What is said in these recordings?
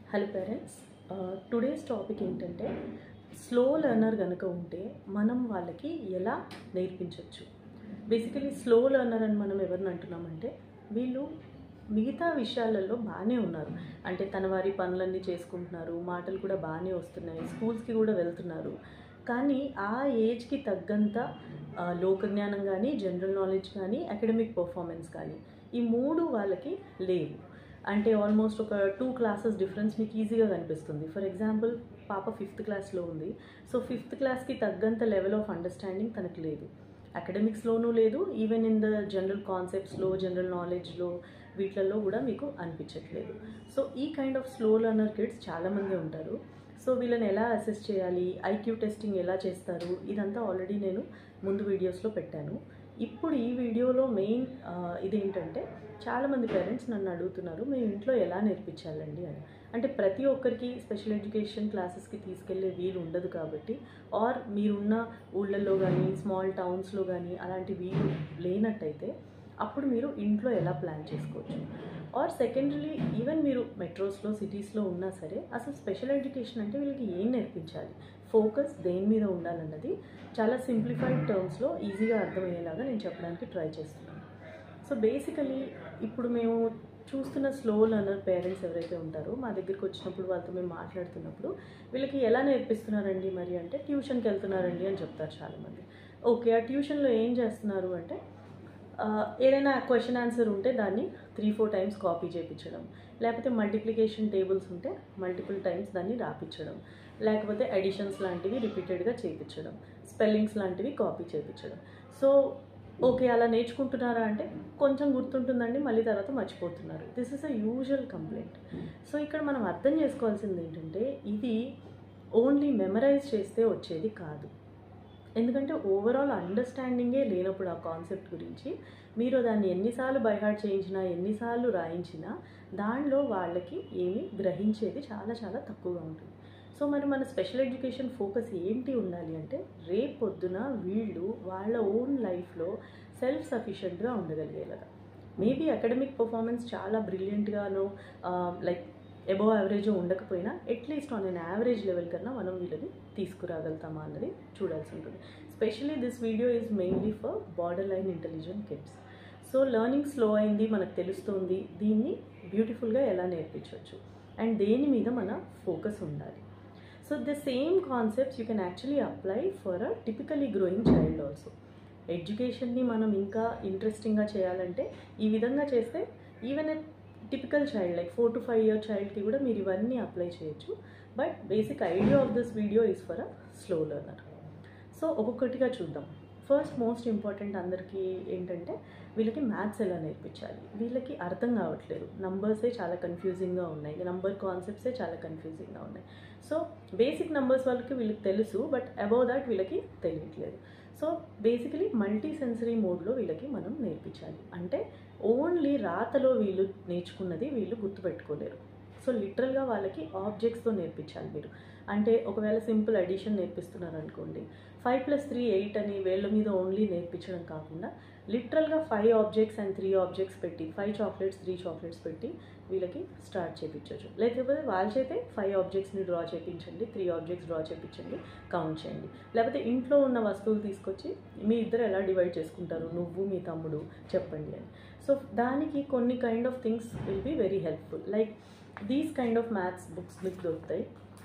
Hello parents today's topic ఏంటంటే slow learner కనుక ఉంటే మనం వాళ్ళకి ఎలా నేర్పించవచ్చు బేసికలీ స్లో లెర్నర్ అని మనం ఎవరిని అంటున్నామంటే వీళ్ళు మిగతా విషయాలలో బాగానే ఉన్నారు అంటే తన వారి పనులన్నీ చేసుకుంటున్నారు మాటలు కూడా బాగానే వస్తున్నాయి స్కూల్స్కి కూడా వెళ్తున్నారు కానీ ఆ ఏజ్కి తగ్గంత ఆ, లోకజ్ఞానం కానీ జనరల్ నాలెడ్జ్ కానీ అకాడమిక్ పర్ఫార్మెన్స్ కానీ ఈ మూడు వాళ్ళకి లేవు అంటే ఆల్మోస్ట్ ఒక టూ క్లాసెస్ డిఫరెన్స్ మీకు ఈజీగా కనిపిస్తుంది ఫర్ ఎగ్జాంపుల్ పాప ఫిఫ్త్ క్లాస్లో ఉంది సో ఫిఫ్త్ క్లాస్కి తగ్గంత లెవెల్ ఆఫ్ అండర్స్టాండింగ్ తనకు లేదు అకాడమిక్స్లోనూ లేదు ఈవెన్ ఇన్ ద జనరల్ కాన్సెప్ట్స్లో జనరల్ నాలెడ్జ్లో వీటిలలో కూడా మీకు అనిపించట్లేదు సో ఈ kind of slow learner kids చాలామంది ఉంటారు సో వీళ్ళని ఎలా అసెస్ చేయాలి ఐక్యూ టెస్టింగ్ ఎలా చేస్తారు ఇదంతా ఆల్రెడీ నేను ముందు వీడియోస్లో పెట్టాను ఇప్పుడు ఈ వీడియోలో మెయిన్ ఇదేంటంటే చాలామంది పేరెంట్స్ నన్ను అడుగుతున్నారు మేము ఇంట్లో ఎలా నేర్పించాలండి అని అంటే ప్రతి ఒక్కరికి స్పెషల్ ఎడ్యుకేషన్ క్లాసెస్కి తీసుకెళ్లే వీలు ఉండదు కాబట్టి ఆర్ మీరున్న ఊళ్ళల్లో కానీ స్మాల్ టౌన్స్లో కానీ అలాంటి వీలు లేనట్టయితే అప్పుడు మీరు ఇంట్లో ఎలా ప్లాన్ చేసుకోవచ్చు ఆర్ సెకండరీ ఈవెన్ మీరు మెట్రోస్లో సిటీస్లో ఉన్నా సరే అసలు స్పెషల్ ఎడ్యుకేషన్ అంటే వీళ్ళకి ఏం నేర్పించాలి ఫోకస్ దేని మీద ఉండాలన్నది చాలా సింప్లిఫైడ్ టర్మ్స్లో ఈజీగా అర్థమయ్యేలాగా నేను చెప్పడానికి ట్రై చేస్తున్నాను సో బేసికలీ ఇప్పుడు మేము చూస్తున్న స్లో లర్నర్ పేరెంట్స్ ఎవరైతే ఉంటారో మా దగ్గరికి వచ్చినప్పుడు వాళ్ళతో మేము మాట్లాడుతున్నప్పుడు వీళ్ళకి ఎలా నేర్పిస్తున్నారండి మరి అంటే ట్యూషన్కి వెళ్తున్నారండి అని చెప్తారు చాలామంది ఓకే ఆ ట్యూషన్లో ఏం చేస్తున్నారు అంటే ఆ, ఏదైనా క్వశ్చన్ ఆన్సర్ ఉంటే దాన్ని త్రీ ఫోర్ టైమ్స్ కాపీ చేయించడం లేకపోతే మల్టిప్లికేషన్ టేబుల్స్ ఉంటే మల్టిపుల్ టైమ్స్ దాన్ని రాపించడం లేకపోతే అడిషన్స్ లాంటివి రిపీటెడ్గా చేయించడం స్పెల్లింగ్స్ లాంటివి కాపీ చేయించడం సో ఓకే అలా నేర్చుకుంటున్నారా అంటే కొంచెం గుర్తుంటుందండి మళ్ళీ తర్వాత మర్చిపోతున్నారు this is a usual complaint so ఇక్కడ మనం అర్థం చేసుకోవాల్సింది ఏంటంటే ఇది ఓన్లీ మెమరైజ్ చేస్తే వచ్చేది కాదు ఎందుకంటే ఓవరాల్ అండర్స్టాండింగే లేనప్పుడు ఆ కాన్సెప్ట్ గురించి మీరు దాన్ని ఎన్నిసార్లు బైహార్ట్ చేయించినా ఎన్నిసార్లు రాయించినా దానిలో వాళ్ళకి ఏమి గ్రహించేది చాలా చాలా తక్కువగా ఉంటుంది సో మరి మన స్పెషల్ ఎడ్యుకేషన్ ఫోకస్ ఏంటి ఉండాలి అంటే రేపు పొద్దున వీళ్ళు వాళ్ళ ఓన్ లైఫ్లో సెల్ఫ్ సఫిషియెంట్గా ఉండగలిగేలాగా మేబీ అకాడమిక్ పర్ఫార్మెన్స్ చాలా బ్రిలియంట్గాను లైక్ అబవ్ యావరేజ్ ఉండకపోయినా at least on an average level కన్నా మనం వీళ్ళని తీసుకురాగలుగుతామా అన్నది చూడాల్సి ఉంటుంది specially this video is mainly for borderline intelligent kids so learning slow అయింది మనకు తెలుస్తుంది దీన్ని బ్యూటిఫుల్గా ఎలా నేర్పించవచ్చు అండ్ దేని మీద మన ఫోకస్ ఉండాలి so the same concepts you can actually apply for a typically growing child also ఎడ్యుకేషన్ని మనం ఇంకా ఇంట్రెస్టింగ్గా చేయాలంటే ఈ విధంగా చేస్తే even a typical child like four to five year చైల్డ్కి కూడా మీరు ఇవన్నీ అప్లై చేయొచ్చు but basic idea of this video is for a slow learner so ఒక్కొక్కటిగా చూద్దాం ఫస్ట్ మోస్ట్ ఇంపార్టెంట్ అందరికీ ఏంటంటే వీళ్ళకి మ్యాథ్స్ ఎలా నేర్పించాలి వీళ్ళకి అర్థం కావట్లేదు నంబర్సే చాలా కన్ఫ్యూజింగ్గా ఉన్నాయి నంబర్ కాన్సెప్ట్సే చాలా కన్ఫ్యూజింగ్గా ఉన్నాయి సో బేసిక్ నంబర్స్ వాళ్ళకి వీళ్ళకి తెలుసు బట్ అబౌవ్ దాట్ వీళ్ళకి తెలియట్లేదు సో బేసికలీ మల్టీ సెన్సరీ మోడ్లో వీళ్ళకి మనం నేర్పించాలి అంటే ఓన్లీ రాతలో వీళ్ళు నేర్చుకున్నది వీళ్ళు గుర్తుపెట్టుకోలేరు సో లిటరల్గా వాళ్ళకి ఆబ్జెక్ట్స్తో నేర్పించాలి మీరు అంటే ఒకవేళ సింపుల్ అడిషన్ నేర్పిస్తున్నారు అనుకోండి ఫైవ్ ప్లస్ త్రీ ఎయిట్ అని వేళ్ళ మీద ఓన్లీ నేర్పించడం కాకుండా లిటరల్గా five objects and three objects పెట్టి ఫైవ్ చాక్లెట్స్ త్రీ చాక్లెట్స్ పెట్టి వీళ్ళకి స్టార్ట్ చేయించవచ్చు లేకపోతే వాళ్ళ చేతే ఫైవ్ ఆబ్జెక్ట్స్ని డ్రా చేయించండి త్రీ ఆబ్జెక్ట్స్ డ్రా చేయించండి కౌంట్ చేయండి లేకపోతే ఇంట్లో ఉన్న వస్తువులు తీసుకొచ్చి మీ ఇద్దరు ఎలా డివైడ్ చేసుకుంటారు నువ్వు మీ తమ్ముడు చెప్పండి అని సో దానికి కొన్ని kind of things will be very helpful like these kind of maths books మీకు దొరుకుతాయి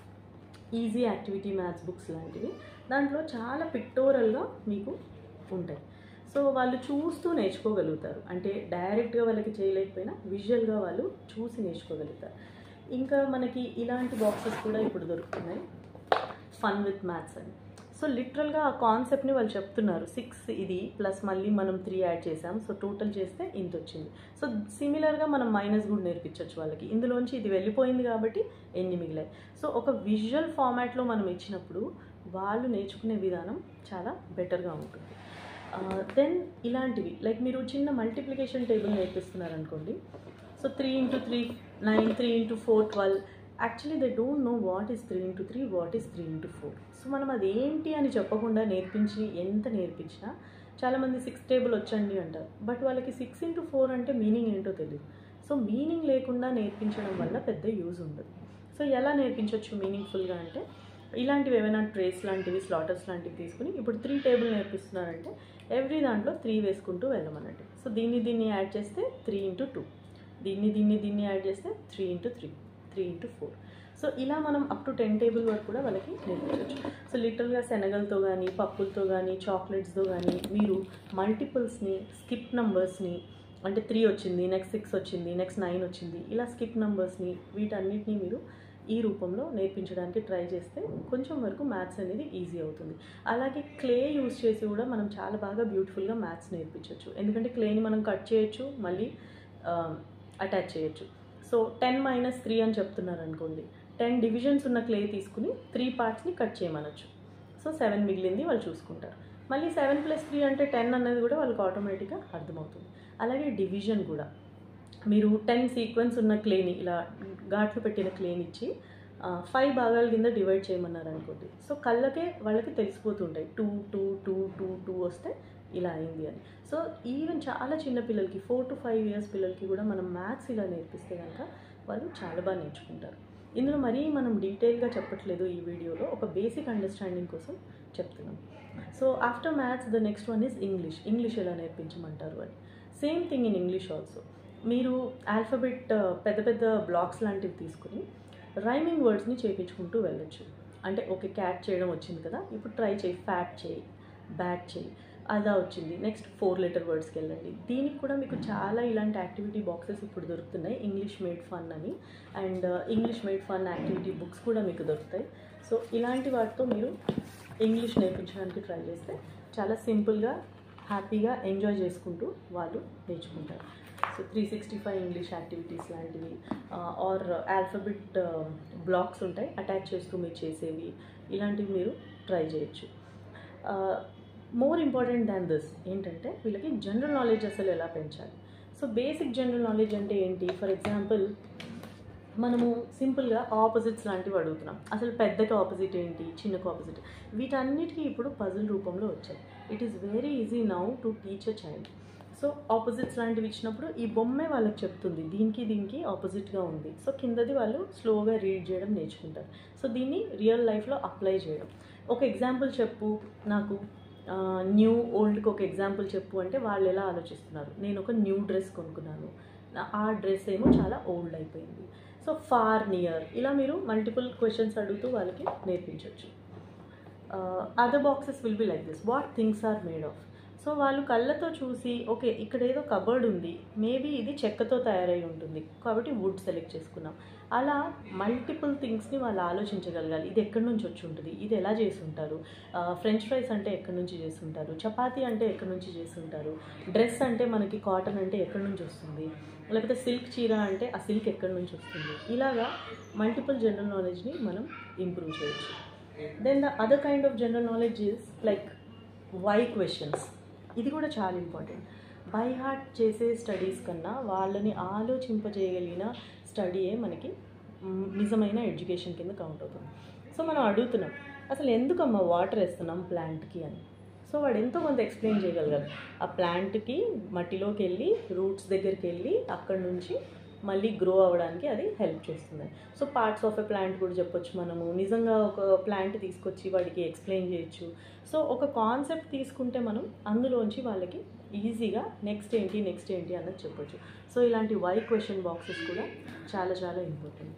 ఈజీ యాక్టివిటీ మ్యాథ్స్ బుక్స్ లాంటివి దాంట్లో చాలా పిక్టోరల్గా మీకు ఉంటాయి సో వాళ్ళు చూస్తూ నేర్చుకోగలుగుతారు అంటే డైరెక్ట్గా వాళ్ళకి చేయలేకపోయినా విజువల్గా వాళ్ళు చూసి నేర్చుకోగలుగుతారు ఇంకా మనకి ఇలాంటి బాక్సెస్ కూడా ఇప్పుడు దొరుకుతున్నాయి ఫన్ విత్ మ్యాథ్స్ అని సో లిటరల్గా ఆ కాన్సెప్ట్ని వాళ్ళు చెప్తున్నారు సిక్స్ ఇది ప్లస్ మళ్ళీ మనం త్రీ యాడ్ చేసాం సో టోటల్ చేస్తే ఇంత వచ్చింది సో సిమిలర్గా మనం మైనస్ కూడా నేర్పించవచ్చు వాళ్ళకి ఇందులోంచి ఇది వెళ్ళిపోయింది కాబట్టి ఎన్ని మిగిలాయి సో ఒక విజువల్ ఫార్మాట్లో మనం ఇచ్చినప్పుడు వాళ్ళు నేర్చుకునే విధానం చాలా బెటర్గా ఉంటుంది దెన్ ఇలాంటివి లైక్ మీరు చిన్న మల్టిప్లికేషన్ టేబుల్ నేర్పిస్తున్నారు అనుకోండి so three into three nine three into four twelve actually they don't know what is three into three what is three into four so మనం అది ఏంటి అని చెప్పకుండా నేర్పించి ఎంత నేర్పించినా చాలామంది సిక్స్ టేబుల్ వచ్చండి అంటారు బట్ వాళ్ళకి సిక్స్ ఇంటూ ఫోర్ అంటే మీనింగ్ ఏంటో తెలియదు సో మీనింగ్ లేకుండా నేర్పించడం వల్ల పెద్ద యూజ్ ఉండదు సో ఎలా నేర్పించవచ్చు మీనింగ్ఫుల్గా అంటే ఇలాంటివి ఏమైనా ట్రేస్ లాంటివి స్లాటర్స్ లాంటివి తీసుకుని ఇప్పుడు త్రీ టేబుల్ నేర్పిస్తున్నారంటే ఎవ్రీ దాంట్లో త్రీ వేసుకుంటూ వెళ్ళమన్నట్టు సో దీన్ని దీన్ని యాడ్ చేస్తే త్రీ ఇంటూ టూ దీన్ని దీన్ని దీన్ని యాడ్ చేస్తే three into three three into four so ఇలా మనం అప్ టు టెన్ టేబుల్ వరకు కూడా వాళ్ళకి నేర్పించవచ్చు సో లిటరల్గా శనగలతో కానీ పప్పులతో కానీ చాక్లెట్స్తో కానీ మీరు మల్టిపుల్స్ని స్కిప్ నంబర్స్ని అంటే త్రీ వచ్చింది నెక్స్ట్ సిక్స్ వచ్చింది నెక్స్ట్ నైన్ వచ్చింది ఇలా స్కిప్ నంబర్స్ని వీటన్నిటిని మీరు ఈ రూపంలో నేర్పించడానికి ట్రై చేస్తే కొంచెం వరకు మ్యాథ్స్ అనేది ఈజీ అవుతుంది అలాగే క్లే యూస్ చేసి కూడా మనం చాలా బాగా బ్యూటిఫుల్గా మ్యాథ్స్ నేర్పించవచ్చు ఎందుకంటే క్లేని మనం కట్ చేయొచ్చు మళ్ళీ అటాచ్ చేయొచ్చు సో టెన్ మైనస్ త్రీ అని చెప్తున్నారు అనుకోండి టెన్ డివిజన్స్ ఉన్న క్లే తీసుకుని త్రీ పార్ట్స్ని కట్ చేయమనొచ్చు సో సెవెన్ మిగిలింది వాళ్ళు చూసుకుంటారు మళ్ళీ సెవెన్ ప్లస్ త్రీ అంటే టెన్ అనేది కూడా వాళ్ళకి ఆటోమేటిక్గా అర్థమవుతుంది అలాగే డివిజన్ కూడా మీరు టెన్ సీక్వెన్స్ ఉన్న క్లేని ఇలా ఘాట్లు పెట్టిన క్లేని ఇచ్చి ఫైవ్ భాగాల కింద డివైడ్ చేయమన్నారు అనుకోండి సో కళ్ళకే వాళ్ళకి తెలిసిపోతుంటాయి two two two two two వస్తే ఇలా అయింది అని సో ఈవెన్ చాలా చిన్న పిల్లలకి ఫోర్ టు ఫైవ్ ఇయర్స్ పిల్లలకి కూడా మనం మ్యాథ్స్ ఇలా నేర్పిస్తే కనుక వాళ్ళు చాలా బాగా నేర్చుకుంటారు ఇందులో మరీ మనం డీటెయిల్గా చెప్పట్లేదు ఈ వీడియోలో ఒక బేసిక్ అండర్స్టాండింగ్ కోసం చెప్తున్నాం so after maths the next one is English English ఎలా నేర్పించమంటారు అని same thing in English also మీరు ఆల్ఫబెట్ పెద్ద పెద్ద బ్లాక్స్ లాంటివి తీసుకుని రైమింగ్ వర్డ్స్ని చేయించుకుంటూ వెళ్ళొచ్చు అంటే ఓకే క్యాట్ చేయడం వచ్చింది కదా ఇప్పుడు ట్రై చేయి ఫ్యాట్ చేయి బ్యాట్ చేయి అదా వచ్చింది నెక్స్ట్ ఫోర్ లెటర్ వర్డ్స్కి వెళ్ళండి దీనికి కూడా మీకు చాలా ఇలాంటి యాక్టివిటీ బాక్సెస్ ఇప్పుడు దొరుకుతున్నాయి ఇంగ్లీష్ మేడ్ ఫన్ అని and English made fun activity books కూడా మీకు దొరుకుతాయి సో ఇలాంటి వాటితో మీరు ఇంగ్లీష్ నేర్పించడానికి ట్రై చేస్తే చాలా సింపుల్గా హ్యాపీగా ఎంజాయ్ చేసుకుంటూ వాళ్ళు నేర్చుకుంటారు so three sixty five English activities లాంటివి ఆర్ ఆల్ఫబెట్ బ్లాక్స్ ఉంటాయి అటాచ్ చేస్తూ మీరు చేసేవి ఇలాంటివి మీరు ట్రై చేయొచ్చు మోర్ ఇంపార్టెంట్ దాన్ దిస్ ఏంటంటే వీళ్ళకి జనరల్ నాలెడ్జ్ అసలు ఎలా పెంచాలి సో బేసిక్ జనరల్ నాలెడ్జ్ అంటే ఏంటి ఫర్ ఎగ్జాంపుల్ మనము సింపుల్గా ఆపోజిట్స్ లాంటివి అడుగుతున్నాం అసలు పెద్దకి ఆపోజిట్ ఏంటి చిన్నకు ఆపోజిట్ వీటన్నిటికీ ఇప్పుడు పజిల్ రూపంలో వచ్చాయి it is very easy now to teach a child so opposites లాంటివి ఇచ్చినప్పుడు ఈ బొమ్మే వాళ్ళకి చెప్తుంది దీనికి దీనికి ఆపోజిట్గా ఉంది సో కిందది వాళ్ళు స్లోగా రీడ్ చేయడం నేర్చుకుంటారు సో దీన్ని రియల్ లైఫ్లో అప్లై చేయడం ఒక ఎగ్జాంపుల్ చెప్పు నాకు న్యూ ఓల్డ్కి ఒక ఎగ్జాంపుల్ చెప్పు అంటే వాళ్ళు ఎలా ఆలోచిస్తున్నారు నేను ఒక న్యూ డ్రెస్ కొనుక్కున్నాను ఆ డ్రెస్ ఏమో చాలా ఓల్డ్ అయిపోయింది సో ఫార్ నియర్ ఇలా మీరు మల్టిపుల్ క్వశ్చన్స్ అడుగుతూ వాళ్ళకి నేర్పించవచ్చు other boxes will be like this what things are made of so వాళ్ళు కళ్ళతో చూసి ఓకే ఇక్కడ ఏదో కబర్డ్ ఉంది మేబీ ఇది చెక్కతో తయారై ఉంటుంది కాబట్టి వుడ్ సెలెక్ట్ చేసుకున్నాం అలా మల్టిపుల్ థింగ్స్ని వాళ్ళు ఆలోచించగలగాలి ఇది ఎక్కడి నుంచి వచ్చి ఉంటుంది ఇది ఎలా చేసి ఉంటారు ఫ్రెంచ్ ఫ్రైస్ అంటే ఎక్కడి నుంచి చేసి ఉంటారు చపాతీ అంటే ఎక్కడి నుంచి చేసి ఉంటారు డ్రెస్ అంటే మనకి కాటన్ అంటే ఎక్కడి నుంచి వస్తుంది లేకపోతే సిల్క్ చీర అంటే ఆ సిల్క్ ఎక్కడి నుంచి వస్తుంది ఇలాగా మల్టిపుల్ జనరల్ నాలెడ్జ్ని మనం ఇంప్రూవ్ చేయొచ్చు then the other kind of general knowledge is like why questions ఇది కూడా చాలా ఇంపార్టెంట్ బై హార్ట్ చేసే స్టడీస్ కన్నా వాళ్ళని ఆలోచింపజేయగలిగిన స్టడీయే మనకి మ్, నిజమైన ఎడ్యుకేషన్ కింద కౌంట్ అవుతుంది సో మనం అడుగుతున్నాం అసలు ఎందుకమ్మా వాటర్ వేస్తున్నాం ప్లాంట్కి అని సో వాడు ఎంతో కొంత ఎక్స్ప్లెయిన్ చేయగలగాలి ఆ ప్లాంట్కి మట్టిలోకి వెళ్ళి రూట్స్ దగ్గరికి వెళ్ళి అక్కడ నుంచి మళ్ళీ గ్రో అవ్వడానికి అది హెల్ప్ చేస్తుంది so parts of a plant కూడా చెప్పొచ్చు మనము నిజంగా ఒక ప్లాంట్ తీసుకొచ్చి వాడికి ఎక్స్ప్లెయిన్ చేయొచ్చు సో ఒక కాన్సెప్ట్ తీసుకుంటే మనం అందులోంచి వాళ్ళకి ఈజీగా నెక్స్ట్ ఏంటి నెక్స్ట్ ఏంటి అన్నది చెప్పొచ్చు సో ఇలాంటి వై క్వశ్చన్ బాక్సెస్ కూడా చాలా చాలా ఇంపార్టెంట్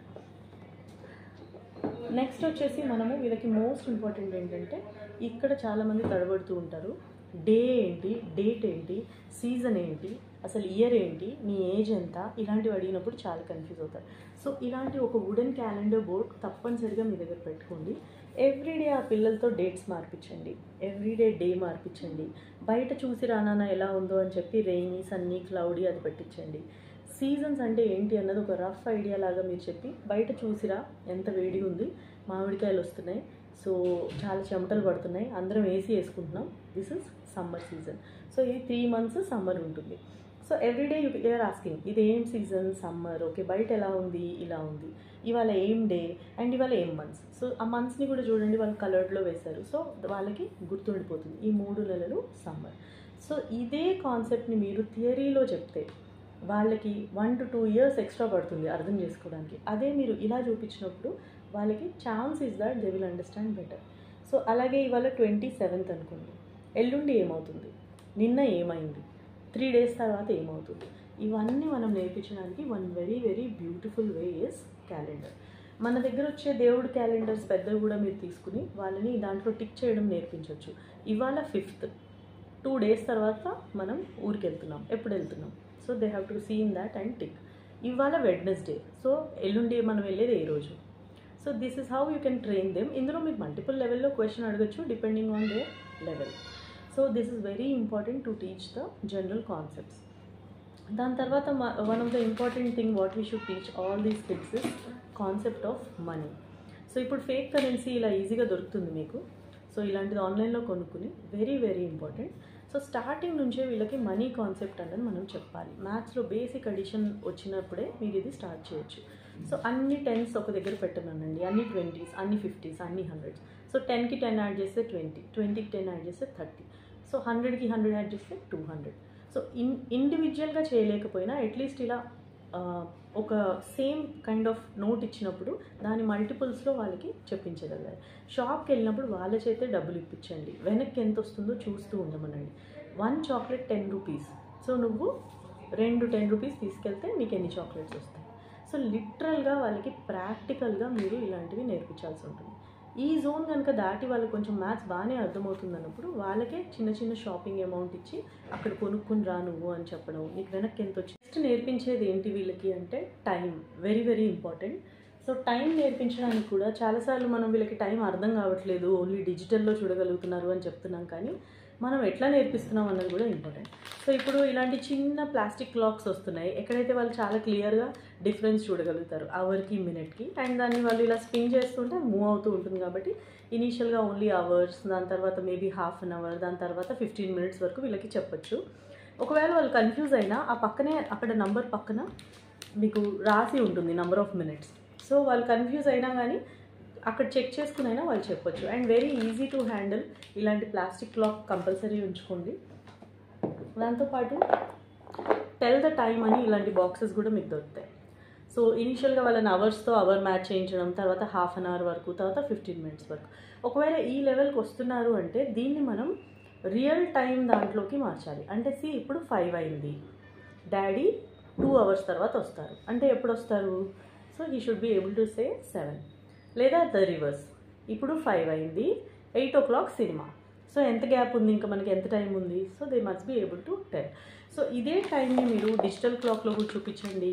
నెక్స్ట్ వచ్చేసి మనము వీళ్ళకి మోస్ట్ ఇంపార్టెంట్ ఏంటంటే ఇక్కడ చాలామంది తడబడుతూ ఉంటారు డే ఏంటి డేట్ ఏంటి సీజన్ ఏంటి అసలు ఇయర్ ఏంటి నీ ఏజ్ ఎంత ఇలాంటివి అడిగినప్పుడు చాలా కన్ఫ్యూజ్ అవుతారు సో ఇలాంటి ఒక వుడెన్ క్యాలెండర్ బోర్డ్ తప్పనిసరిగా మీ దగ్గర పెట్టుకోండి ఎవ్రీడే ఆ పిల్లలతో డేట్స్ మార్పించండి ఎవ్రీడే డే మార్పించండి బయట చూసి రానానా ఎలా ఉందో అని చెప్పి రెయినీ సన్నీ క్లౌడీ అది పెట్టించండి సీజన్స్ అంటే ఏంటి అన్నది ఒక రఫ్ ఐడియా లాగా మీరు చెప్పి బయట చూసిరా ఎంత వేడి ఉంది మామిడికాయలు వస్తున్నాయి సో చాలా చెమటలు పడుతున్నాయి అందరం ఏసీ వేసుకుంటున్నాం this is summer season so ఇది త్రీ మంత్స్ సమ్మర్ ఉంటుంది so everyday you you're asking ఇది ఏం సీజన్ సమ్మర్ ఓకే బయట ఎలా ఉంది ఇలా ఉంది ఇవాళ ఏం డే అండ్ ఇవాళ ఏం మంత్స్ సో ఆ మంత్స్ని కూడా చూడండి వాళ్ళు కలర్డ్లో వేశారు సో వాళ్ళకి గుర్తుండిపోతుంది ఈ మూడు నెలలు సమ్మర్ సో ఇదే కాన్సెప్ట్ని మీరు థియరీలో చెప్తే వాళ్ళకి one two two years extra పడుతుంది అర్థం చేసుకోవడానికి అదే మీరు ఇలా చూపించినప్పుడు వాళ్ళకి chance is that they will understand better so అలాగే ఇవాళ ట్వంటీ సెవెంత్ అనుకోండి ఎల్లుండి ఏమవుతుంది నిన్న ఏమైంది త్రీ డేస్ తర్వాత ఏమవుతుంది ఇవన్నీ మనం నేర్పించడానికి one very very beautiful way is calendar మన దగ్గర వచ్చే దేవుడు క్యాలెండర్స్ పెద్దవి కూడా మీరు తీసుకుని వాళ్ళని దాంట్లో టిక్ చేయడం నేర్పించవచ్చు ఇవాళ ఫిఫ్త్ టూ డేస్ తర్వాత మనం ఊరికి వెళ్తున్నాం ఎప్పుడు వెళ్తున్నాం so they have to see in that and tick ఇవాళ వెడ్నెస్డే సో ఎల్లుండి మనం వెళ్ళేది ఏ రోజు so this is how you can train them ఇందులో మీకు మల్టిపుల్ లెవెల్లో క్వశ్చన్ అడగచ్చు depending on the level so this is very important to teach the general concepts దాని తర్వాత one of the important thing what we should teach all these kids is concept of money so ఇప్పుడు fake currency ఇలా ఈజీగా దొరుకుతుంది మీకు so ఇలాంటిది ఆన్లైన్లో కొనుక్కుని very very important so starting నుంచే వీళ్ళకి మనీ కాన్సెప్ట్ అనేది మనం చెప్పాలి మ్యాథ్స్లో బేసిక్ అడిషన్ వచ్చినప్పుడే మీరు ఇది స్టార్ట్ చేయొచ్చు సో అన్ని టెన్స్ ఒక దగ్గర పెట్టమనండి అన్ని ట్వంటీస్ అన్ని ఫిఫ్టీస్ అన్ని హండ్రెడ్స్ సో టెన్కి టెన్ యాడ్ చేస్తే ట్వంటీ ట్వంటీకి టెన్ యాడ్ చేస్తే థర్టీ సో హండ్రెడ్కి హండ్రెడ్ యాడ్ చేస్తే టూ హండ్రెడ్ సో ఇన్ ఇండివిజువల్గా చేయలేకపోయినా అట్లీస్ట్ ఇలా ఆ, ఒక సేమ్ కైండ్ ఆఫ్ నోట్ ఇచ్చినప్పుడు దాని మల్టిపుల్స్లో వాళ్ళకి చెప్పించగలగాలి షాప్కి వెళ్ళినప్పుడు వాళ్ళ చేతే డబ్బులు ఇప్పించండి వెనక్కి ఎంత వస్తుందో చూస్తూ ఉండమనండి one chocolate ten rupees so నువ్వు రెండు టెన్ రూపీస్ తీసుకెళ్తే నీకు ఎన్ని చాక్లెట్స్ వస్తాయి సో లిటరల్గా వాళ్ళకి ప్రాక్టికల్గా మీరు ఇలాంటివి నేర్పించాల్సి ఉంటుంది ఈ జోన్ కనుక దాటి వాళ్ళకి కొంచెం మ్యాథ్స్ బాగానే అర్థమవుతుంది అన్నప్పుడు వాళ్ళకే చిన్న చిన్న షాపింగ్ అమౌంట్ ఇచ్చి అక్కడ కొనుక్కుని రా నువ్వు అని చెప్పడం నీకు వెనక్కి ఎంత వచ్చి నెక్స్ట్ నేర్పించేది ఏంటి వీళ్ళకి అంటే time very very important so time నేర్పించడానికి కూడా చాలాసార్లు మనం వీళ్ళకి టైం అర్థం కావట్లేదు ఓన్లీ డిజిటల్లో చూడగలుగుతున్నారు అని చెప్తున్నాం కానీ మనం ఎట్లా నేర్పిస్తున్నాం అన్నది కూడా ఇంపార్టెంట్ సో ఇప్పుడు ఇలాంటి చిన్న ప్లాస్టిక్ క్లాక్స్ వస్తున్నాయి ఎక్కడైతే వాళ్ళు చాలా క్లియర్గా డిఫరెన్స్ చూడగలుగుతారు అవర్కి మినిట్కి అండ్ దాన్ని వాళ్ళు ఇలా స్పిన్ చేస్తుంటే మూవ్ అవుతూ ఉంటుంది కాబట్టి ఇనీషియల్గా ఓన్లీ అవర్స్ దాని తర్వాత మేబీ హాఫ్ అన్ అవర్ దాని తర్వాత ఫిఫ్టీన్ మినిట్స్ వరకు వీళ్ళకి చెప్పొచ్చు ఒకవేళ వాళ్ళు కన్ఫ్యూజ్ అయినా ఆ పక్కనే అక్కడ నంబర్ పక్కన మీకు రాసి ఉంటుంది నంబర్ ఆఫ్ మినిట్స్ సో వాళ్ళు కన్ఫ్యూజ్ అయినా కానీ అక్కడ చెక్ చేసుకుని అయినా వాళ్ళు చెప్పొచ్చు and very easy to handle ఇలాంటి ప్లాస్టిక్ క్లాక్ కంపల్సరీ ఉంచుకోండి దాంతోపాటు టెల్ ద టైమ్ అని ఇలాంటి బాక్సెస్ కూడా మీకు దొరుకుతాయి సో ఇనీషియల్గా వాళ్ళని అవర్స్తో అవర్ మ్యాచ్ చేయించడం తర్వాత హాఫ్ అన్ అవర్ వరకు తర్వాత ఫిఫ్టీన్ మినిట్స్ వరకు ఒకవేళ ఈ లెవెల్కి వస్తున్నారు అంటే దీన్ని మనం రియల్ టైం దాంట్లోకి మార్చాలి అంటే సి ఇప్పుడు ఫైవ్ అయింది డాడీ టూ అవర్స్ తర్వాత వస్తారు అంటే ఎప్పుడు వస్తారు so he should be able to say seven లేదా ద రివర్స్ ఇప్పుడు ఫైవ్ అయింది eight o'clock cinema so ఎంత గ్యాప్ ఉంది ఇంకా మనకి ఎంత టైం ఉంది so they must be able to tell so ఇదే టైంని మీరు డిజిటల్ క్లాక్లో కూడా చూపించండి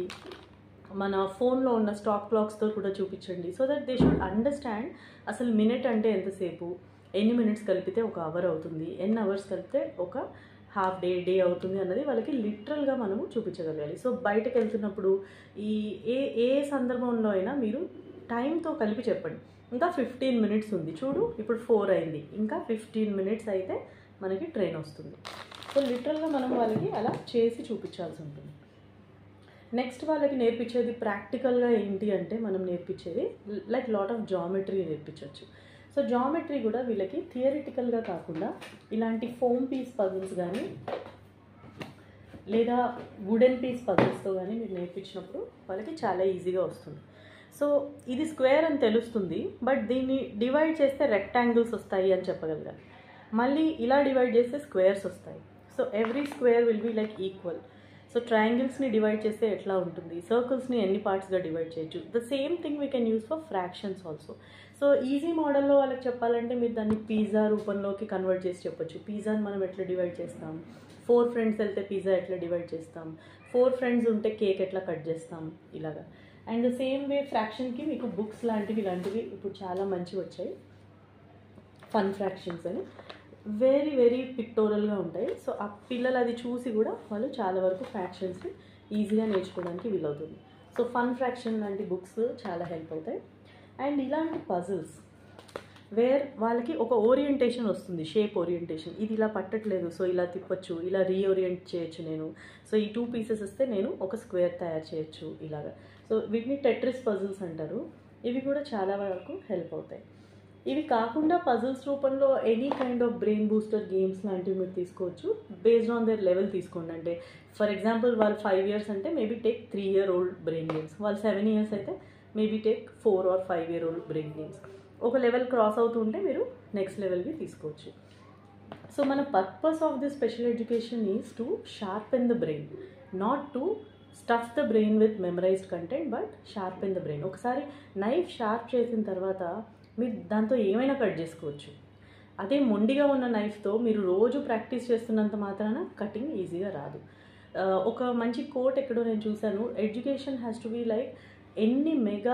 మన ఫోన్లో ఉన్న స్టాక్ క్లాక్స్తో కూడా చూపించండి so that they should understand అసలు మినిట్ అంటే ఎంతసేపు ఎన్ని మినిట్స్ కలిపితే ఒక అవర్ అవుతుంది ఎన్ని అవర్స్ కలిపితే ఒక హాఫ్ డే డే అవుతుంది అన్నది వాళ్ళకి లిటరల్గా మనము చూపించగలగాలి సో బయటకు వెళ్తున్నప్పుడు ఈ ఏ ఏ సందర్భంలో అయినా మీరు టైంతో కలిపి చెప్పండి ఇంకా ఫిఫ్టీన్ మినిట్స్ ఉంది చూడు ఇప్పుడు ఫోర్ అయింది ఇంకా ఫిఫ్టీన్ మినిట్స్ అయితే మనకి ట్రైన్ వస్తుంది సో లిటరల్గా మనం వాళ్ళకి అలా చేసి చూపించాల్సి ఉంటుంది నెక్స్ట్ వాళ్ళకి నేర్పించేది ప్రాక్టికల్గా ఏంటి అంటే మనం నేర్పించేది లైక్ లాట్ ఆఫ్ జామెట్రీ నేర్పించవచ్చు సో జామెట్రీ కూడా వీళ్ళకి థియరిటికల్గా కాకుండా ఇలాంటి ఫోమ్ పీస్ పజిల్స్ కానీ లేదా వుడెన్ పీస్ పజిల్స్తో కానీ మీరు నేర్పించినప్పుడు వాళ్ళకి చాలా ఈజీగా వస్తుంది సో ఇది స్క్వేర్ అని తెలుస్తుంది బట్ దీన్ని డివైడ్ చేస్తే రెక్టాంగిల్స్ వస్తాయి అని చెప్పగలగాలి మళ్ళీ ఇలా డివైడ్ చేస్తే స్క్వేర్స్ వస్తాయి so every square will be like equal so ట్రయాంగిల్స్ని డివైడ్ చేస్తే ఎట్లా ఉంటుంది సర్కిల్స్ని ఎన్ని పార్ట్స్గా డివైడ్ చేయొచ్చు the same thing we can use for fractions also so easy మోడల్లో వాళ్ళకి చెప్పాలంటే మీరు దాన్ని పిజ్జా రూపంలోకి కన్వర్ట్ చేసి చెప్పొచ్చు పిజ్జాని మనం ఎట్లా డివైడ్ చేస్తాం ఫోర్ ఫ్రెండ్స్ వెళ్తే పిజ్జా ఎట్లా డివైడ్ చేస్తాం ఫోర్ ఫ్రెండ్స్ ఉంటే కేక్ ఎట్లా కట్ చేస్తాం ఇలాగా అండ్ ద సేమ్ వే ఫ్రాక్షన్కి మీకు బుక్స్ లాంటివి ఇలాంటివి ఇప్పుడు చాలా మంచివి వచ్చాయి ఫన్ ఫ్రాక్షన్స్ అని వెరీ వెరీ పిక్టోరల్గా ఉంటాయి సో ఆ పిల్లలు అది చూసి కూడా వాళ్ళు చాలా వరకు ఫ్రాక్షన్స్ని ఈజీగా నేర్చుకోవడానికి వీలవుతుంది సో ఫన్ ఫ్రాక్షన్ లాంటి బుక్స్ చాలా హెల్ప్ అవుతాయి అండ్ ఇలాంటి పజిల్స్ వేర్ వాళ్ళకి ఒక ఓరియంటేషన్ వస్తుంది షేప్ ఓరియంటేషన్ ఇది ఇలా పట్టట్లేదు సో ఇలా తిప్పొచ్చు ఇలా రీఓరియంట్ చేయొచ్చు నేను సో ఈ టూ పీసెస్ వస్తే నేను ఒక స్క్వేర్ తయారు చేయొచ్చు ఇలాగా సో వీటిని టెట్రిస్ పజిల్స్ అంటారు ఇవి కూడా చాలా వరకు హెల్ప్ అవుతాయి ఇవి కాకుండా పజిల్స్ రూపంలో any kind of brain booster games లాంటివి మీరు తీసుకోవచ్చు బేస్డ్ ఆన్ దేర్ లెవెల్ తీసుకోండి అంటే ఫర్ ఎగ్జాంపుల్ వాళ్ళు ఫైవ్ ఇయర్స్ అంటే maybe take three year old brain games వాళ్ళు సెవెన్ ఇయర్స్ అయితే maybe take four or five year old brain games ఒక లెవెల్ క్రాస్ అవుతుంటే మీరు నెక్స్ట్ లెవెల్కి తీసుకోవచ్చు సో మన purpose of the special education is to sharpen the brain not to stuff the brain with memorised content but sharpen the brain ఒకసారి knife sharp చేసిన తర్వాత మీరు దాంతో ఏమైనా కట్ చేసుకోవచ్చు అదే మొండిగా ఉన్న నైఫ్తో మీరు రోజు ప్రాక్టీస్ చేస్తున్నంత మాత్రాన కటింగ్ ఈజీగా రాదు ఆ, ఒక మంచి కోట్ ఎక్కడో నేను చూశాను education has to be like ఎన్ని మెగా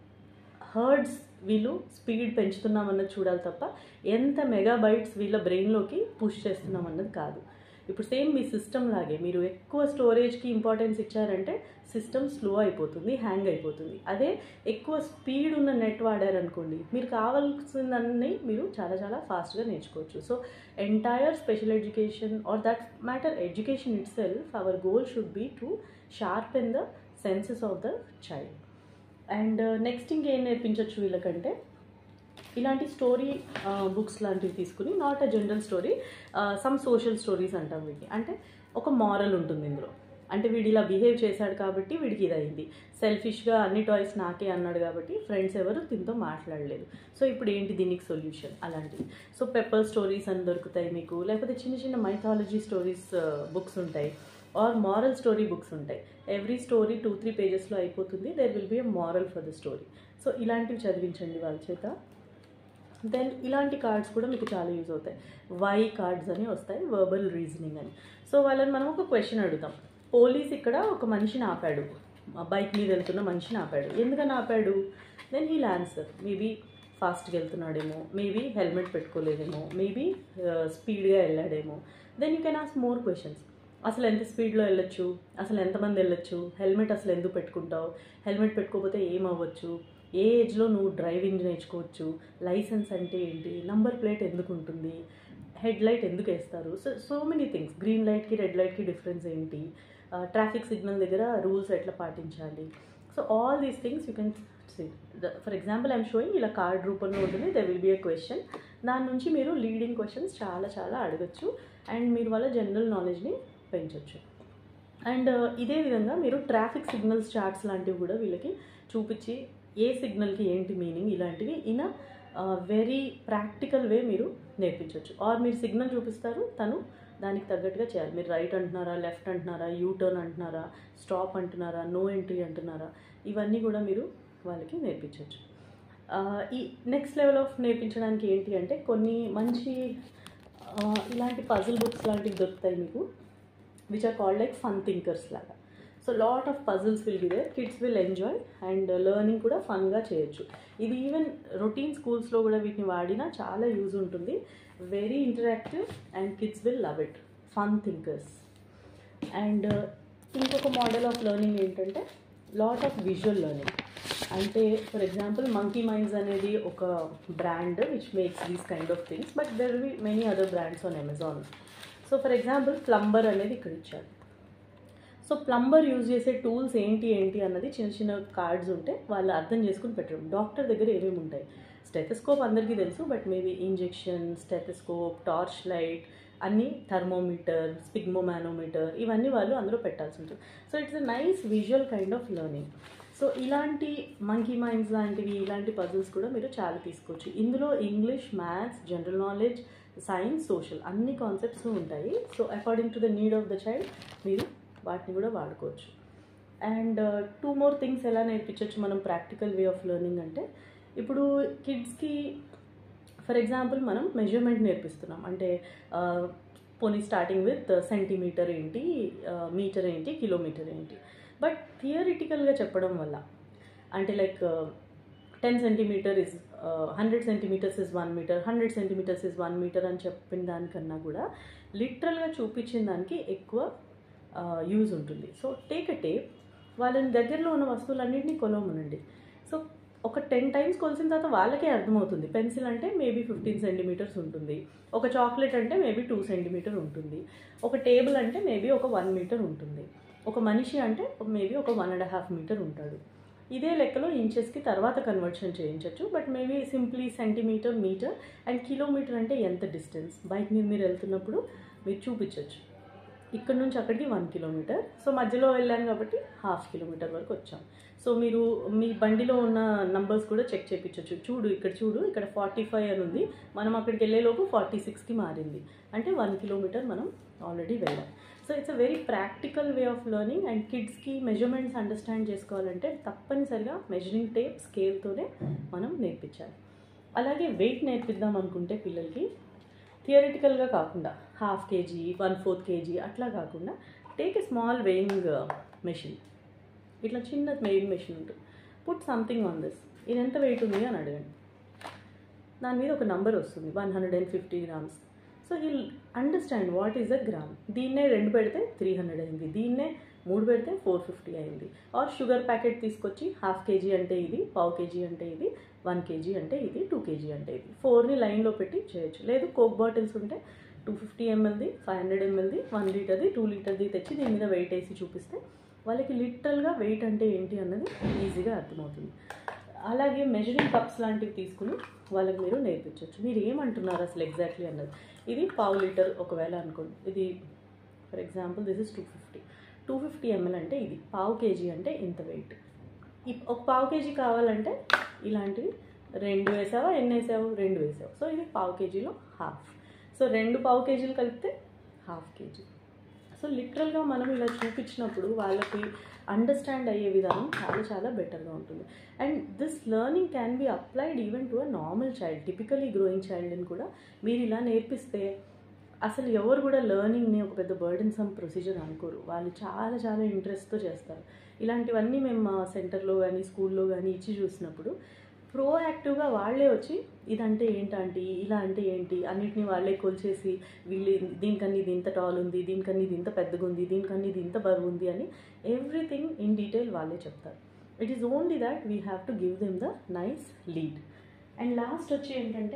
హర్డ్స్ వీళ్ళు స్పీడ్ పెంచుతున్నాం అన్నది చూడాలి తప్ప ఎంత మెగాబైట్స్ వీళ్ళ బ్రెయిన్లోకి పుష్ చేస్తున్నాం అన్నది కాదు ఇప్పుడు సేమ్ మీ సిస్టమ్ లాగే మీరు ఎక్కువ స్టోరేజ్కి ఇంపార్టెన్స్ ఇచ్చారంటే సిస్టమ్ స్లో అయిపోతుంది హ్యాంగ్ అయిపోతుంది అదే ఎక్కువ స్పీడ్ ఉన్న నెట్ వాడారనుకోండి మీరు కావాల్సిందన్నీ మీరు చాలా చాలా ఫాస్ట్గా నేర్చుకోవచ్చు so entire special education or that matter education itself our goal should be to sharpen the senses of the child and next ఇంకేం నేర్పించవచ్చు వీళ్ళకంటే ఇలాంటి స్టోరీ బుక్స్ లాంటివి తీసుకుని not a general story some social stories అంటాం వీటిని అంటే ఒక మారల్ ఉంటుంది ఇందులో అంటే వీడు ఇలా బిహేవ్ చేశాడు కాబట్టి వీడికి ఇది అయింది సెల్ఫిష్గా అన్ని టాయ్స్ నాకే అన్నాడు కాబట్టి ఫ్రెండ్స్ ఎవరు దీంతో మాట్లాడలేదు సో ఇప్పుడు ఏంటి దీనికి సొల్యూషన్ అలాంటివి సో పెప్పర్ స్టోరీస్ అని దొరుకుతాయి మీకు లేకపోతే చిన్న చిన్న మైథాలజీ స్టోరీస్ బుక్స్ ఉంటాయి ఆర్ మారల్ స్టోరీ బుక్స్ ఉంటాయి ఎవ్రీ స్టోరీ టూ త్రీ పేజెస్లో అయిపోతుంది there will be a moral for the story so ఇలాంటివి చదివించండి వాళ్ళ చేత దెన్ ఇలాంటి కార్డ్స్ కూడా మీకు చాలా యూజ్ అవుతాయి వై కార్డ్స్ అని వస్తాయి వర్బల్ రీజనింగ్ అని సో వాళ్ళని మనం ఒక క్వశ్చన్ అడుగుతాం పోలీస్ ఇక్కడ ఒక మనిషిని ఆపాడు బైక్ మీద వెళ్తున్న మనిషిని ఆపాడు ఎందుకని ఆపాడు దెన్ హీల్ ఆన్సర్ మేబీ ఫాస్ట్గా వెళ్తున్నాడేమో మేబీ హెల్మెట్ పెట్టుకోలేదేమో మేబీ స్పీడ్గా వెళ్ళాడేమో then you can ask more questions అసలు ఎంత స్పీడ్లో వెళ్ళొచ్చు అసలు ఎంతమంది వెళ్ళొచ్చు హెల్మెట్ అసలు ఎందుకు పెట్టుకుంటావు హెల్మెట్ పెట్టుకోకపోతే ఏమవ్వచ్చు ఏ ఏజ్లో నువ్వు డ్రైవింగ్ నేర్చుకోవచ్చు లైసెన్స్ అంటే ఏంటి నంబర్ ప్లేట్ ఎందుకు ఉంటుంది హెడ్ లైట్ ఎందుకు వేస్తారు so so many things green లైట్కి రెడ్ లైట్కి డిఫరెన్స్ ఏంటి ట్రాఫిక్ సిగ్నల్ దగ్గర రూల్స్ ఎట్లా పాటించాలి so all these things you can see for example I'm showing ఇలా కార్డ్ రూపంలో ఉంటుంది they will be a question దాని నుంచి మీరు లీడింగ్ క్వశ్చన్స్ చాలా చాలా అడగచ్చు అండ్ మీరు వాళ్ళ జనరల్ నాలెడ్జ్ని పెంచవచ్చు అండ్ ఇదే విధంగా మీరు ట్రాఫిక్ సిగ్నల్స్ చార్ట్స్ లాంటివి కూడా వీళ్ళకి చూపించి ఏ సిగ్నల్కి ఏంటి మీనింగ్ ఇలాంటివి ఇన్ వెరీ ప్రాక్టికల్ వే మీరు నేర్పించవచ్చు ఆర్ మీరు సిగ్నల్ చూపిస్తారు తను దానికి తగ్గట్టుగా చేయాలి మీరు రైట్ అంటున్నారా లెఫ్ట్ అంటున్నారా యూ టర్న్ అంటున్నారా స్టాప్ అంటున్నారా నో ఎంట్రీ అంటున్నారా ఇవన్నీ కూడా మీరు వాళ్ళకి నేర్పించవచ్చు ఈ నెక్స్ట్ లెవెల్ ఆఫ్ నేర్పించడానికి ఏంటి అంటే కొన్ని మంచి ఆ, ఇలాంటి పజిల్ బుక్స్ లాంటివి దొరుకుతాయి మీకు which are called like fun thinkers లాగా so lot of puzzles will be there kids will enjoy and learning కూడా ఫన్గా చేయొచ్చు ఇది ఈవెన్ రొటీన్ స్కూల్స్లో కూడా వీటిని వాడినా చాలా యూజ్ ఉంటుంది very interactive and kids will love it fun thinkers and ఇంకొక మోడల్ ఆఫ్ లెర్నింగ్ ఏంటంటే లాట్ ఆఫ్ విజువల్ లెర్నింగ్ అంటే ఫర్ ఎగ్జాంపుల్ మంకీ మైండ్స్ అనేది ఒక brand which makes these kind of things but there be many other brands on Amazon so for example plumber అనేది ఇక్కడ ఇచ్చారు సో plumber use చేసే tools ఏంటి ఏంటి అన్నది చిన్న చిన్న కార్డ్స్ ఉంటే వాళ్ళు అర్థం చేసుకుని పెట్టడం డాక్టర్ దగ్గర ఏమేమి ఉంటాయి స్టెథస్కోప్ అందరికీ తెలుసు but maybe injection stethoscope torch light అన్నీ థర్మోమీటర్ స్పిగ్మోమానోమీటర్ ఇవన్నీ వాళ్ళు అందులో పెట్టాల్సి ఉంటుంది so it's a nice visual kind of learning so ఇలాంటి మంకీ మైండ్స్ లాంటివి ఇలాంటి పజిల్స్ కూడా మీరు చాలా తీసుకోవచ్చు ఇందులో English maths general knowledge science social అన్ని కాన్సెప్ట్స్ ఉంటాయి so according to the need of the child మీరు వాటిని కూడా వాడుకోవచ్చు అండ్ టూ మోర్ థింగ్స్ ఎలా నేర్పించవచ్చు మనం ప్రాక్టికల్ వే ఆఫ్ లెర్నింగ్ అంటే ఇప్పుడు కిడ్స్కి ఫర్ ఎగ్జాంపుల్ మనం మెజర్మెంట్ నేర్పిస్తున్నాం అంటే ఆ, పోనీ స్టార్టింగ్ విత్ సెంటీమీటర్ ఏంటి మీటర్ ఏంటి కిలోమీటర్ ఏంటి బట్ థియరిటికల్గా చెప్పడం వల్ల అంటే like ten centimetre is hundred centimetres is one metre hundred centimetres is one metre అని చెప్పిన దానికన్నా కూడా లిటరల్గా చూపించిన దానికి ఎక్కువ యూజ్ ఉంటుంది సో టేక్ అ టేప్ వాళ్ళని దగ్గరలో ఉన్న వస్తువులన్నింటినీ కొలవమనండి సో ఒక టెన్ టైమ్స్ కొలిసిన తర్వాత వాళ్ళకే అర్థమవుతుంది పెన్సిల్ అంటే మేబీ ఫిఫ్టీన్ సెంటీమీటర్స్ ఉంటుంది ఒక చాక్లెట్ అంటే మేబీ టూ సెంటీమీటర్ ఉంటుంది ఒక టేబుల్ అంటే మేబీ ఒక వన్ మీటర్ ఉంటుంది ఒక మనిషి అంటే మేబీ ఒక వన్ అండ్ హాఫ్ మీటర్ ఉంటాడు ఇదే లెక్కలో ఇంచెస్కి తర్వాత కన్వర్షన్ చేయించవచ్చు but maybe simply centimetre metre and kilometre అంటే ఎంత డిస్టెన్స్ బైక్ మీద మీరు వెళ్తున్నప్పుడు మీరు చూపించవచ్చు ఇక్కడ నుంచి అక్కడికి వన్ కిలోమీటర్ సో మధ్యలో వెళ్ళాను కాబట్టి హాఫ్ కిలోమీటర్ వరకు వచ్చాం సో మీరు మీ బండిలో ఉన్న నంబర్స్ కూడా చెక్ చేయించవచ్చు చూడు ఇక్కడ చూడు ఇక్కడ ఫార్టీ ఫైవ్ అని ఉంది మనం అక్కడికి వెళ్ళేలోపు ఫార్టీ సిక్స్కి మారింది అంటే వన్ కిలోమీటర్ మనం ఆల్రెడీ వెళ్ళాం so it's a very practical way of learning and కిడ్స్కి మెజర్మెంట్స్ అండర్స్టాండ్ చేసుకోవాలంటే తప్పనిసరిగా మెజరింగ్ టేప్ స్కేల్తోనే మనం నేర్పించాలి అలాగే వెయిట్ నేర్పిద్దాం అనుకుంటే పిల్లలకి థియరిటికల్గా కాకుండా half KG one fourth KG అట్లా కాకుండా take a small weighing machine ఇట్లా చిన్న వెయింగ్ మెషిన్ ఉంటుంది పుట్ సంథింగ్ ఆన్ దిస్ ఇది ఎంత వెయిట్ ఉంది అని అడగండి దాని మీద ఒక నంబర్ వస్తుంది one hundred and fifty grams so he'll understand what is a gram దీన్నే రెండు పెడితే త్రీ హండ్రెడ్ అయింది దీన్నే మూడు పెడితే ఫోర్ ఫిఫ్టీ అయింది ఆర్ షుగర్ ప్యాకెట్ తీసుకొచ్చి హాఫ్ కేజీ అంటే ఇది పావు కేజీ అంటే ఇది వన్ కేజీ అంటే ఇది టూ కేజీ అంటే ఇది ఫోర్ని లైన్లో పెట్టి చేయొచ్చు లేదు కోక్ బాటిల్స్ ఉంటే టూ ఫిఫ్టీ ఎంఎల్ది ఫైవ్ హండ్రెడ్ ఎంఎల్ది వన్ లీటర్ది టూ లీటర్ది తెచ్చి దీని మీద వెయిట్ వేసి చూపిస్తే వాళ్ళకి లిటరల్గా వెయిట్ అంటే ఏంటి అన్నది ఈజీగా అర్థమవుతుంది అలాగే మెజరింగ్ కప్స్ లాంటివి తీసుకుని వాళ్ళకి మీరు నేర్పించవచ్చు మీరు ఏమంటున్నారు అసలు ఎగ్జాక్ట్లీ అన్నది ఇది పావు లీటర్ ఒకవేళ అనుకోండి ఇది for example this is two fifty two fifty ML అంటే ఇది పావు కేజీ అంటే ఇంత వెయిట్ ఒక పావు కేజీ కావాలంటే ఇలాంటివి రెండు వేసావా ఎన్ని వేసావు రెండు వేసావు సో ఇది పావు కేజీలో హాఫ్ సో రెండు పావు కేజీలు కలిపితే హాఫ్ కేజీ సో లిటరల్గా మనం ఇలా చూపించినప్పుడు వాళ్ళకి అండర్స్టాండ్ అయ్యే విధానం చాలా చాలా బెటర్గా ఉంటుంది and this learning can be applied even to a normal child typically growing చైల్డ్ని కూడా మీరు ఇలా నేర్పిస్తే అసలు ఎవరు కూడా లెర్నింగ్ని ఒక పెద్ద బర్డెన్ సమ్ ప్రొసీజర్ అనుకోరు వాళ్ళు చాలా చాలా ఇంట్రెస్ట్తో చేస్తారు ఇలాంటివన్నీ మేము మా సెంటర్లో కానీ స్కూల్లో కానీ ఇచ్చి చూసినప్పుడు ప్రోయాక్టివ్గా వాళ్ళే వచ్చి ఇదంటే ఏంటంటే ఇలా అంటే ఏంటి అన్నిటిని వాళ్ళే కొలిచేసి వీళ్ళు దీనికన్నా ఇది ఇంత టాల్ ఉంది దీనికన్నా ఇది ఇంత పెద్దగా ఉంది దీనికన్నా ఇది ఇంత బరువు ఉంది అని ఎవ్రీథింగ్ ఇన్ డీటెయిల్ వాళ్ళే చెప్తారు it is only that we have to give them the nice lead and last వచ్చి ఏంటంటే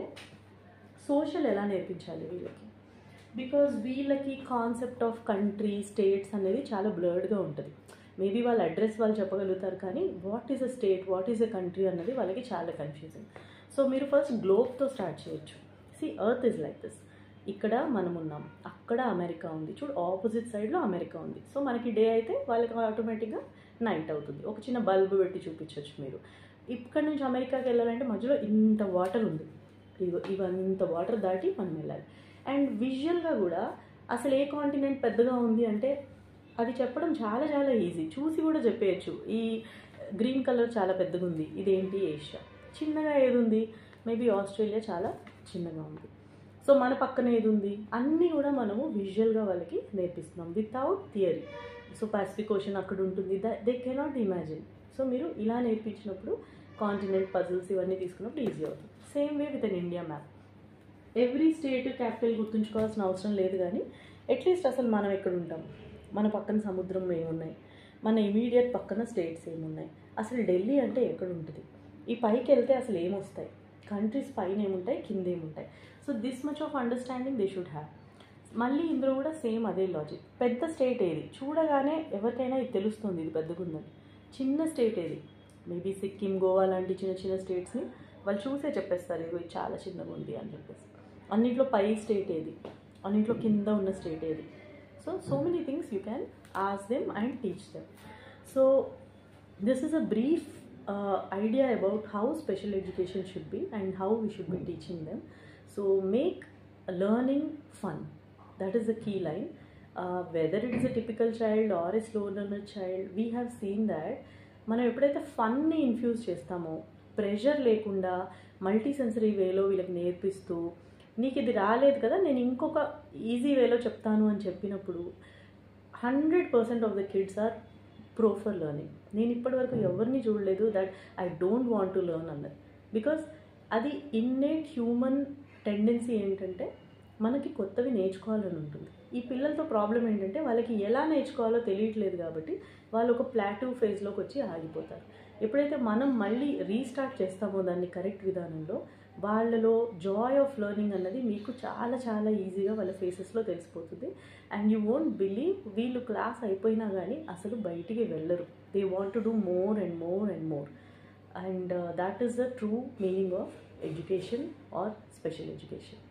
సోషల్ ఎలా నేర్పించాలి వీళ్ళకి బికాజ్ వీళ్ళకి కాన్సెప్ట్ ఆఫ్ కంట్రీ స్టేట్స్ అనేది చాలా బ్లర్డ్గా ఉంటుంది మేబీ వాళ్ళ అడ్రస్ వాళ్ళు చెప్పగలుగుతారు కానీ what is a state what is a country అన్నది వాళ్ళకి చాలా కన్ఫ్యూజింగ్ సో మీరు ఫస్ట్ గ్లోబ్తో స్టార్ట్ చేయొచ్చు see earth is like this ఇక్కడ మనం ఉన్నాం అక్కడ అమెరికా ఉంది చూడు ఆపోజిట్ సైడ్లో అమెరికా ఉంది సో మనకి డే అయితే వాళ్ళకి ఆటోమేటిక్గా నైట్ అవుతుంది ఒక చిన్న బల్బ్ పెట్టి చూపించవచ్చు మీరు ఇక్కడ నుంచి అమెరికాకి వెళ్ళాలంటే మధ్యలో ఇంత వాటర్ ఉంది ఇగో ఇవంత వాటర్ దాటి మనం వెళ్ళాలి అండ్ విజువల్గా కూడా అసలు ఏ కాంటినెంట్ పెద్దగా ఉంది అంటే అది చెప్పడం చాలా చాలా ఈజీ చూసి కూడా చెప్పేయచ్చు ఈ గ్రీన్ కలర్ చాలా పెద్దగా ఉంది ఇదేంటి ఏషియా చిన్నగా ఏది ఉంది మేబీ ఆస్ట్రేలియా చాలా చిన్నగా ఉంది సో మన పక్కన ఏది ఉంది అన్నీ కూడా మనము విజువల్గా వాళ్ళకి నేర్పిస్తున్నాం without theory so Pacific Ocean అక్కడ ఉంటుంది దే కెనాట్ ఇమాజిన్ సో మీరు ఇలా నేర్పించినప్పుడు కాంటినెంట్ పజిల్స్ ఇవన్నీ తీసుకున్నప్పుడు ఈజీ అవుతుంది same way with an India map every state capital గుర్తుంచుకోవాల్సిన అవసరం లేదు కానీ అట్లీస్ట్ అసలు మనం ఎక్కడ ఉంటాం మన పక్కన సముద్రం ఏమున్నాయి మన ఇమీడియట్ పక్కన స్టేట్స్ ఏమున్నాయి అసలు ఢిల్లీ అంటే ఎక్కడ ఉంటుంది ఈ పైకి వెళ్తే అసలు ఏమొస్తాయి కంట్రీస్ పైన ఏముంటాయి కింద ఏముంటాయి so this much of understanding they should have మళ్ళీ ఇందులో కూడా సేమ్ అదే లాజిక్ పెద్ద స్టేట్ ఏది చూడగానే ఎవరికైనా ఇది తెలుస్తుంది ఇది పెద్దగుందని చిన్న స్టేట్ ఏది మేబీ సిక్కిం గోవా లాంటి చిన్న చిన్న స్టేట్స్ని వాళ్ళు చూసే చెప్పేస్తారు ఇవి చాలా చిన్నగా ఉంది అని చెప్పేసి అన్నింటిలో పై స్టేట్ ఏది అన్నింటిలో కింద ఉన్న స్టేట్ ఏది so so many things you can ask them and teach them so this is a brief idea about how special education should be and how we should be teaching them. So make learning fun. That is the key line. Uh, whether it is a typical child or a slow learner child, we have seen that మనం ఎప్పుడైతే ఫన్ని infuse చేస్తామో pressure లేకుండా multi sensory వేలో వీళ్ళకి నేర్పిస్తూ నీకు ఇది రాలేదు కదా నేను ఇంకొక ఈజీ వేలో చెప్తాను అని చెప్పినప్పుడు hundred percent of the kids are pro for learning నేను ఇప్పటివరకు ఎవరిని చూడలేదు that I don't want to learn అన్నది బికాస్ అది ఇన్నేట్ హ్యూమన్ టెండెన్సీ ఏంటంటే మనకి కొత్తవి నేర్చుకోవాలని ఉంటుంది ఈ పిల్లలతో ప్రాబ్లం ఏంటంటే వాళ్ళకి ఎలా నేర్చుకోవాలో తెలియట్లేదు కాబట్టి వాళ్ళు ఒక ప్లాటూ ఫేజ్లోకి వచ్చి ఆగిపోతారు ఎప్పుడైతే మనం మళ్ళీ రీస్టార్ట్ చేస్తామో దాన్ని కరెక్ట్ విధానంలో వాళ్ళలో జాయ్ ఆఫ్ లెర్నింగ్ అన్నది మీకు చాలా చాలా ఈజీగా వాళ్ళ ఫేసెస్లో తెలిసిపోతుంది అండ్ యూ వోంట్ బిలీవ్ వీళ్ళు క్లాస్ అయిపోయినా కానీ అసలు బయటికి వెళ్ళరు they want to do more and more and more and that is the true meaning of education or special education